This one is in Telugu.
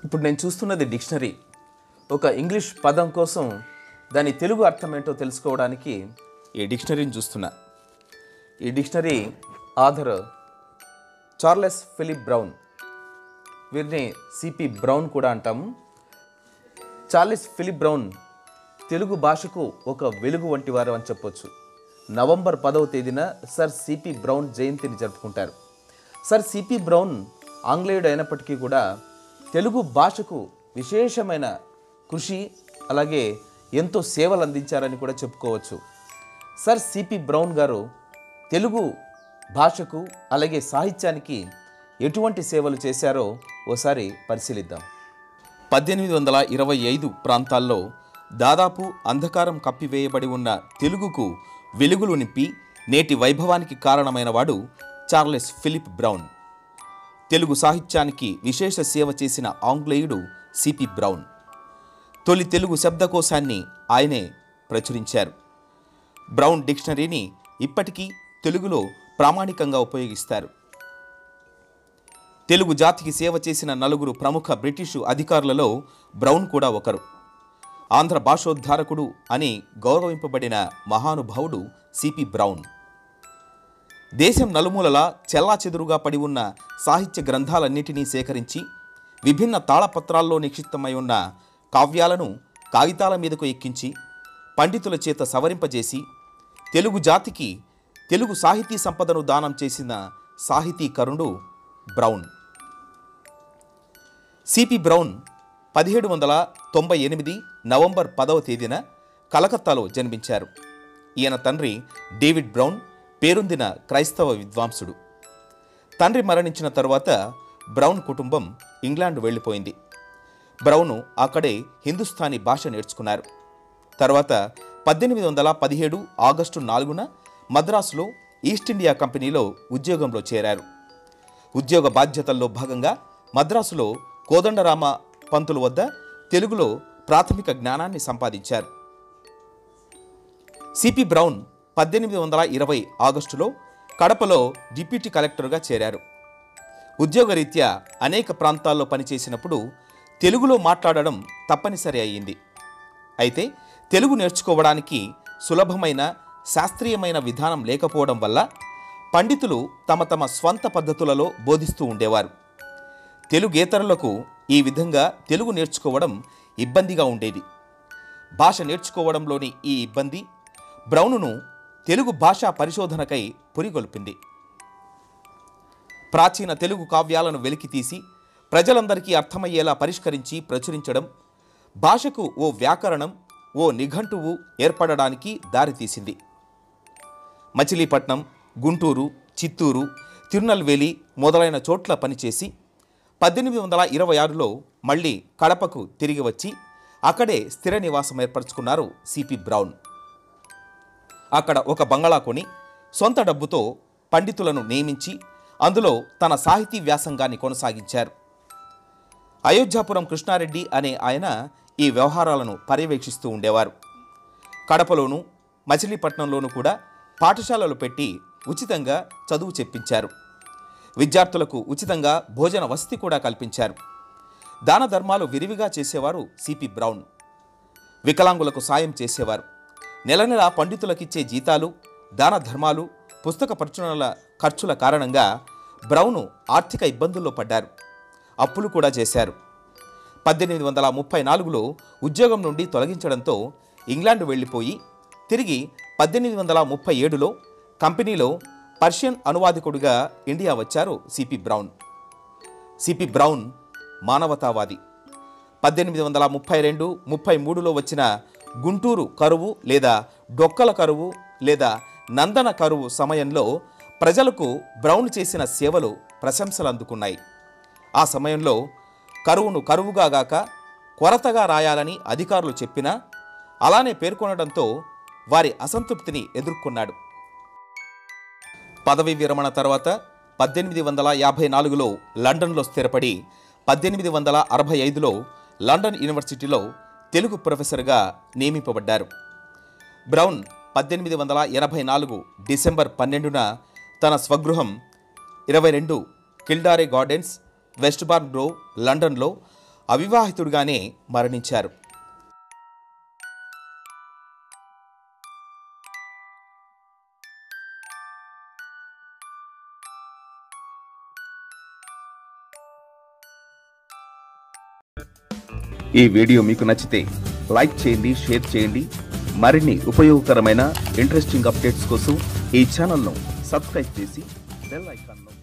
ఇప్పుడు నేను చూస్తున్నది డిక్షనరీ ఒక ఇంగ్లీష్ పదం కోసం దాని తెలుగు అర్థం ఏంటో తెలుసుకోవడానికి ఈ డిక్షనరీని చూస్తున్నా ఈ dictionary author Charles Philip Brown వీరిని సిపి బ్రౌన్ కూడా అంటాము చార్లెస్ ఫిలిప్ బ్రౌన్ తెలుగు భాషకు ఒక వెలుగు వంటి వారు అని చెప్పొచ్చు నవంబర్ పదవ తేదీన సర్ సిపి బ్రౌన్ జయంతిని జరుపుకుంటారు సర్ సిపి బ్రౌన్ ఆంగ్లేయుడు అయినప్పటికీ కూడా తెలుగు భాషకు విశేషమైన కృషి అలాగే ఎంతో సేవలు అందించారని కూడా చెప్పుకోవచ్చు సర్ సిపి బ్రౌన్ గారు తెలుగు భాషకు అలాగే సాహిత్యానికి ఎటువంటి సేవలు చేశారో ఓసారి పరిశీలిద్దాం పద్దెనిమిది వందల ఇరవై ఐదు ప్రాంతాల్లో దాదాపు అంధకారం కప్పివేయబడి ఉన్న తెలుగుకు వెలుగులు నింపి నేటి వైభవానికి కారణమైన వాడు చార్లెస్ ఫిలిప్ బ్రౌన్ తెలుగు సాహిత్యానికి విశేష సేవ చేసిన ఆంగ్లేయుడు సిపి బ్రౌన్ తొలి తెలుగు శబ్దకోశాన్ని ఆయనే ప్రచురించారు బ్రౌన్ డిక్షనరీని ఇప్పటికీ తెలుగులో ప్రామాణికంగా ఉపయోగిస్తారు తెలుగు జాతికి సేవ చేసిన నలుగురు ప్రముఖ బ్రిటిషు అధికారులలో బ్రౌన్ కూడా ఒకరు ఆంధ్ర భాషోద్ధారకుడు అని గౌరవింపబడిన మహానుభావుడు సిపి బ్రౌన్ దేశం నలుమూలలా చెల్లాచెదురుగా పడి ఉన్న సాహిత్య గ్రంథాలన్నిటినీ సేకరించి విభిన్న తాళపత్రాల్లో నిక్షిప్తమై ఉన్న కావ్యాలను కాగితాల మీదకు ఎక్కించి పండితుల చేత సవరింపజేసి తెలుగు జాతికి తెలుగు సాహితీ సంపదను దానం చేసిన సాహితీకరుడు బ్రౌన్ సిపి బ్రౌన్ పదిహేడు వందల తొంభై ఎనిమిది నవంబర్ పదవ తేదీన కలకత్తాలో జన్మించారు ఈయన తండ్రి డేవిడ్ బ్రౌన్ పేరొందిన క్రైస్తవ విద్వాంసుడు తండ్రి మరణించిన తరువాత బ్రౌన్ కుటుంబం ఇంగ్లాండ్ వెళ్ళిపోయింది బ్రౌను అక్కడే హిందుస్థానీ భాష నేర్చుకున్నారు తర్వాత పద్దెనిమిది వందల పదిహేడు ఆగస్టు నాలుగున మద్రాసులో ఈస్ట్ ఇండియా కంపెనీలో ఉద్యోగంలో చేరారు ఉద్యోగ బాధ్యతల్లో భాగంగా మద్రాసులో కోదండరామ పంతుల వద్ద తెలుగులో ప్రాథమిక జ్ఞానాన్ని సంపాదించారు సిపి బ్రౌన్ పద్దెనిమిది వందల ఇరవై ఆగస్టులో కడపలో డిప్యూటీ కలెక్టర్గా చేరారు ఉద్యోగరీత్యా అనేక ప్రాంతాల్లో పనిచేసినప్పుడు తెలుగులో మాట్లాడడం తప్పనిసరి అయ్యింది అయితే తెలుగు నేర్చుకోవడానికి సులభమైన శాస్త్రీయమైన విధానం లేకపోవడం వల్ల పండితులు తమ తమ స్వంత పద్ధతులలో బోధిస్తూ ఉండేవారు తెలుగేతరులకు ఈ విధంగా తెలుగు నేర్చుకోవడం ఇబ్బందిగా ఉండేది భాష నేర్చుకోవడంలోని ఈ ఇబ్బంది బ్రౌనును తెలుగు భాషా పరిశోధనకై పురిగొల్పింది ప్రాచీన తెలుగు కావ్యాలను వెలికితీసి ప్రజలందరికీ అర్థమయ్యేలా పరిష్కరించి ప్రచురించడం భాషకు ఓ వ్యాకరణం ఓ నిఘంటువు ఏర్పడడానికి దారితీసింది మచిలీపట్నం గుంటూరు చిత్తూరు తిరునల్వేలి మొదలైన చోట్ల పనిచేసి పద్దెనిమిది వందల ఇరవై ఆరులో మళ్ళీ కడపకు తిరిగి వచ్చి అక్కడే స్థిర నివాసం ఏర్పరచుకున్నారు సిపి బ్రౌన్ అక్కడ ఒక బంగళా కొని సొంత డబ్బుతో పండితులను నియమించి అందులో తన సాహితీ వ్యాసంగాన్ని కొనసాగించారు అయోధ్యాపురం కృష్ణారెడ్డి అనే ఆయన ఈ వ్యవహారాలను పర్యవేక్షిస్తూ ఉండేవారు కడపలోను మచిలీపట్నంలోనూ కూడా పాఠశాలలు పెట్టి ఉచితంగా చదువు చెప్పించారు విద్యార్థులకు ఉచితంగా భోజన వసతి కూడా కల్పించారు దాన ధర్మాలు విరివిగా చేసేవారు సిపి బ్రౌన్ వికలాంగులకు సాయం చేసేవారు నెల నెల పండితులకిచ్చే జీతాలు దాన ధర్మాలు పుస్తక ప్రచురణల ఖర్చుల కారణంగా బ్రౌను ఆర్థిక ఇబ్బందుల్లో పడ్డారు అప్పులు కూడా చేశారు పద్దెనిమిది వందల ముప్పై నాలుగులో ఉద్యోగం నుండి తొలగించడంతో ఇంగ్లాండ్ వెళ్ళిపోయి తిరిగి పద్దెనిమిది వందల ముప్పై ఏడులో కంపెనీలో పర్షియన్ అనువాదకుడిగా ఇండియా వచ్చారు సిపి బ్రౌన్ సిపి బ్రౌన్ మానవతావాది పద్దెనిమిది వందల ముప్పై రెండు ముప్పై మూడులో వచ్చిన గుంటూరు కరువు లేదా డొక్కల కరువు లేదా నందన కరువు సమయంలో ప్రజలకు బ్రౌన్ చేసిన సేవలు ప్రశంసలు అందుకున్నాయి ఆ సమయంలో కరువును కరువుగా గాక కొరతగా రాయాలని అధికారులు చెప్పినా అలానే పేర్కొనడంతో వారి అసంతృప్తిని ఎదుర్కొన్నాడు పదవి విరమణ తర్వాత పద్దెనిమిది వందల యాభై నాలుగులో లండన్లో స్థిరపడి పద్దెనిమిది వందల అరవై ఐదులో లండన్ యూనివర్సిటీలో తెలుగు ప్రొఫెసర్గా నియమింపబడ్డారు బ్రౌన్ పద్దెనిమిది వందల ఎనభై నాలుగు డిసెంబర్ పన్నెండున తన స్వగృహం ఇరవై రెండు కిల్డారే గార్డెన్స్ వెస్ట్బార్న్ గ్రోవ్ లండన్లో అవివాహితుడిగానే మరణించారు ఈ వీడియో మీకు నచ్చితే లైక్ చేయండి షేర్ చేయండి మరిన్ని ఉపయోగకరమైన ఇంట్రెస్టింగ్ అప్డేట్స్ కోసం ఈ ఛానల్ను సబ్స్క్రైబ్ చేసి బెల్ ఐకాన్ను